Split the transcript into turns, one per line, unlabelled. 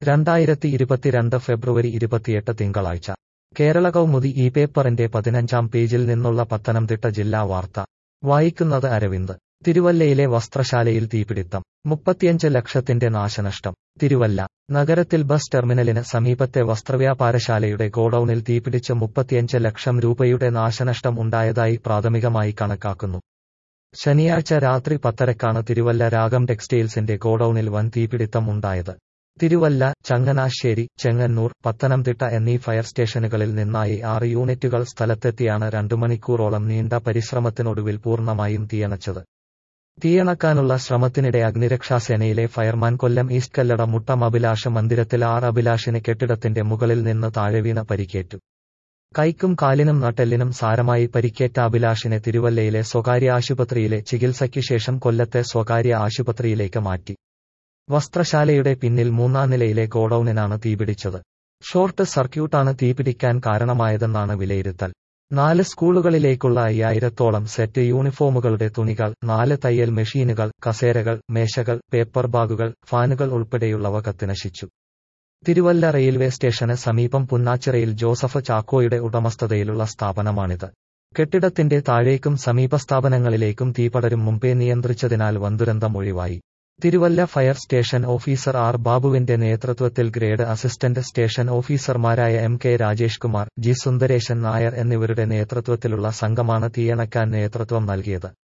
രണ്ടായിരത്തി ഇരുപത്തിരണ്ട് ഫെബ്രുവരി ഇരുപത്തിയെട്ട് തിങ്കളാഴ്ച കേരള കൗമുദി ഈ പേപ്പറിന്റെ പതിനഞ്ചാം പേജിൽ നിന്നുള്ള പത്തനംതിട്ട ജില്ലാ വാർത്ത വായിക്കുന്നത് അരവിന്ദ് തിരുവല്ലയിലെ വസ്ത്രശാലയിൽ തീപിടിത്തം മുപ്പത്തിയഞ്ച് ലക്ഷത്തിന്റെ നാശനഷ്ടം തിരുവല്ല നഗരത്തിൽ ബസ് ടെർമിനലിന് സമീപത്തെ വസ്ത്രവ്യാപാരശാലയുടെ ഗോഡൌണിൽ തീപിടിച്ച് മുപ്പത്തിയഞ്ച് ലക്ഷം രൂപയുടെ നാശനഷ്ടം ഉണ്ടായതായി പ്രാഥമികമായി കണക്കാക്കുന്നു ശനിയാഴ്ച രാത്രി പത്തരക്കാണ് തിരുവല്ല രാഗം ടെക്സ്റ്റൈൽസിന്റെ ഗോഡൌണിൽ വൻ തീപിടിത്തം ഉണ്ടായത് തിരുവല്ല ചങ്ങനാശ്ശേരി ചെങ്ങന്നൂർ പത്തനംതിട്ട എന്നീ ഫയർ സ്റ്റേഷനുകളിൽ നിന്നായി ആറ് യൂണിറ്റുകൾ സ്ഥലത്തെത്തിയാണ് രണ്ടു മണിക്കൂറോളം നീണ്ട പരിശ്രമത്തിനൊടുവിൽ പൂർണ്ണമായും തീയണച്ചത് തീയണക്കാനുള്ള ശ്രമത്തിനിടെ അഗ്നിരക്ഷാസേനയിലെ ഫയർമാൻ കൊല്ലം ഈസ്റ്റ് കല്ലട മുട്ടം അഭിലാഷ മന്ദിരത്തിൽ ആർ അഭിലാഷിന് കെട്ടിടത്തിന്റെ മുകളിൽ നിന്ന് താഴെ വീണ പരിക്കേറ്റു കൈക്കും കാലിനും നട്ടെല്ലിനും സാരമായി പരിക്കേറ്റ അഭിലാഷിനെ തിരുവല്ലയിലെ സ്വകാര്യ ആശുപത്രിയിലെ ചികിത്സയ്ക്കു ശേഷം കൊല്ലത്തെ സ്വകാര്യ ആശുപത്രിയിലേക്ക് മാറ്റി വസ്ത്രശാലയുടെ പിന്നിൽ മൂന്നാം നിലയിലെ ഗോഡൌണിനാണ് തീപിടിച്ചത് ഷോർട്ട് സർക്യൂട്ടാണ് തീപിടിക്കാൻ കാരണമായതെന്നാണ് വിലയിരുത്തൽ നാല് സ്കൂളുകളിലേക്കുള്ള അയ്യായിരത്തോളം സെറ്റ് യൂണിഫോമുകളുടെ തുണികൾ നാല് തയ്യൽ മെഷീനുകൾ കസേരകൾ മേശകൾ പേപ്പർ ബാഗുകൾ ഫാനുകൾ ഉൾപ്പെടെയുള്ളവ കത്തിനശിച്ചു തിരുവല്ല റെയിൽവേ സ്റ്റേഷന് സമീപം പുന്നാച്ചിറയിൽ ജോസഫ് ചാക്കോയുടെ ഉടമസ്ഥതയിലുള്ള സ്ഥാപനമാണിത് കെട്ടിടത്തിന്റെ താഴേക്കും സമീപ സ്ഥാപനങ്ങളിലേക്കും തീപടരും മുമ്പേ നിയന്ത്രിച്ചതിനാൽ വൻദുരന്തം ഒഴിവായി Thiruvalla fire station officer R ബാബുവിന്റെ നേതൃത്വത്തിൽ ഗ്രേഡ് അസിസ്റ്റന്റ് സ്റ്റേഷൻ ഓഫീസർമാരായ M K Rajesh Kumar G Sundaresan Nair എന്നിവരുടെ നേതൃത്വത്തിലുള്ള സംഘമാണ് തീയണക്കാൻ നേതൃത്വം നൽകിയത്